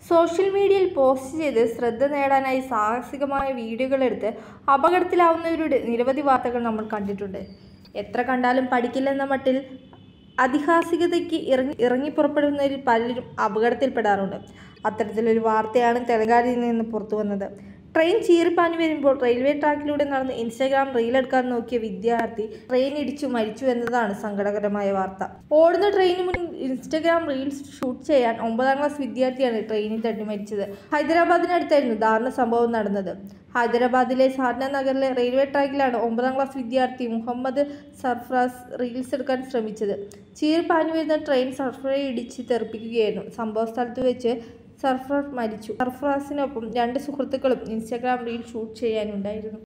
social മീഡിയയിൽ post ചെയ്ത് ശ്രദ്ധ നേടാനായി സാഹസികമായ വീഡിയോകളെടുത്ത് അപകടത്തിലാവുന്നവരുടെ നിരവധി വാർത്തകൾ നമ്മൾ കണ്ടിട്ടുണ്ട് എത്ര കണ്ടാലും പഠിക്കില്ലെന്ന മട്ടിൽ അതിഹാസികതയ്ക്ക് ഇറങ്ങി ഇറങ്ങിപ്പുറപ്പെടുന്നവരിൽ പലരും അപകടത്തിൽപ്പെടാറുണ്ട് അത്തരത്തിലൊരു വാർത്തയാണ് തെലങ്കാനയിൽ നിന്ന് പുറത്തു വന്നത് ട്രെയിൻ ചീറിപ്പാഞ്ഞു വരുമ്പോൾ റെയിൽവേ ട്രാക്കിലൂടെ നടന്ന് ഇൻസ്റ്റാഗ്രാം റീലെടുക്കാൻ നോക്കിയ വിദ്യാർത്ഥി ട്രെയിൻ ഇടിച്ചു മരിച്ചു എന്നതാണ് സങ്കടകരമായ വാർത്ത ഓടുന്ന ട്രെയിനിന് മുന്നിൽ ഇൻസ്റ്റാഗ്രാം റീൽസ് ഷൂട്ട് ചെയ്യാൻ ഒമ്പതാം ക്ലാസ് വിദ്യാർത്ഥിയാണ് ട്രെയിനിൽ തട്ടി മരിച്ചത് ഹൈദരാബാദിനടുത്തായിരുന്നു ദാരുണ സംഭവം നടന്നത് ഹൈദരാബാദിലെ സാധന നഗറിലെ റെയിൽവേ ട്രാക്കിലാണ് ഒമ്പതാം ക്ലാസ് വിദ്യാർത്ഥി മുഹമ്മദ് സർഫറാസ് റീൽസ് എടുക്കാൻ ശ്രമിച്ചത് ചീറിപ്പാഞ്ഞു വരുന്ന ട്രെയിൻ സർഫറയെ ഇടിച്ച് തെറിപ്പിക്കുകയായിരുന്നു സംഭവ സ്ഥലത്ത് വെച്ച് സർഫറാസ് മരിച്ചു സർഫറാസിനൊപ്പം രണ്ട് സുഹൃത്തുക്കളും ഇൻസ്റ്റാഗ്രാം റീൽ ഷൂട്ട് ചെയ്യാനുണ്ടായിരുന്നു